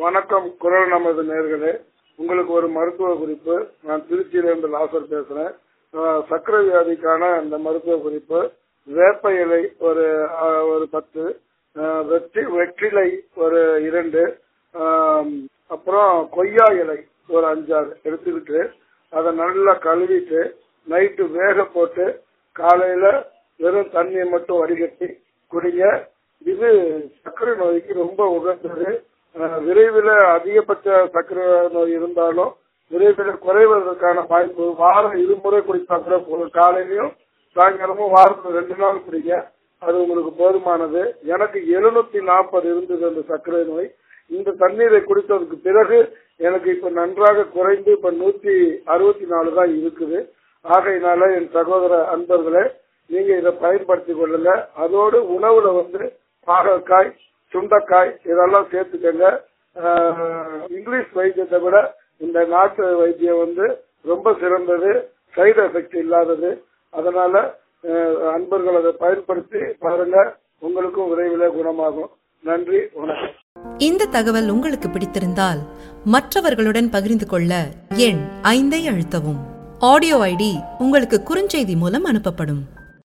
வணக்கம் குரல் நமது நேர்களே உங்களுக்கு ஒரு மருத்துவ குறிப்பு நான் திருச்சியிலிருந்து லாசர் பேசுறேன் அஹ், சர்க்கரை வியாதிக்கான இந்த மருத்துவ குறிப்பு வேப்ப இலை ஒரு அஹ், ஒரு பத்து அஹ், வெற்றி வெற்றிலை ஒரு இரண்டு ஆம், அப்புறம் கொய்யா இலை ஒரு அஞ்சாறு எடுத்துக்கிட்டு அதை நல்லா கழுவிட்டு நைட்டு வேக போட்டு காலையில வெறும் தண்ணியை மட்டும் வடிகட்டி குடிங்க இது சர்க்கரை நோய்க்கு ரொம்ப உகந்தது அஹ், விரைவில் அதிகபட்ச சர்க்கரை நோய் இருந்தாலும் விரைவில் குறைவதற்கான வாய்ப்பு வாரம் இருமுறை குடித்தா கூட போதும் காலையிலயும் சாயங்காலமும் வாரத்துல ரெண்டு நாள் குடிங்க அது உங்களுக்கு போதுமானது எனக்கு எழுநூத்தி நாற்பது இருந்தது அந்த சர்க்கரை நோய் இந்த தண்ணீரை குடித்ததுக்கு பிறகு எனக்கு இப்ப நன்றாக குறைந்து இப்ப நூத்தி அறுபத்தி நாலு தான் இருக்குது ஆகையினால என் சகோதர அன்பர்களே நீங்க இதை பயன்படுத்திக் கொள்ளுங்க அதோடு உணவுல வந்து பாகற்காய் சுண்டைக்காய் இதெல்லாம் சேர்த்துக்கங்க ஆஹ், இங்கிலீஷ் வைத்தியத்தை விட இந்த நாட்டு வைத்தியம் வந்து ரொம்ப சிறந்தது சைடு எஃபெக்ட் இல்லாதது அதனால ஆஹ், அன்பர்கள் அதை பயன்படுத்தி பாருங்க உங்களுக்கும் விரைவில் குணமாகும் நன்றி வணக்கம் இந்த தகவல் உங்களுக்கு பிடித்திருந்தால் மற்றவர்களுடன் பகிர்ந்து கொள்ள எண் ஐந்தை அழுத்தவும் ஆடியோ ஐடி உங்களுக்கு குறுஞ்செய்தி மூலம் அனுப்பப்படும்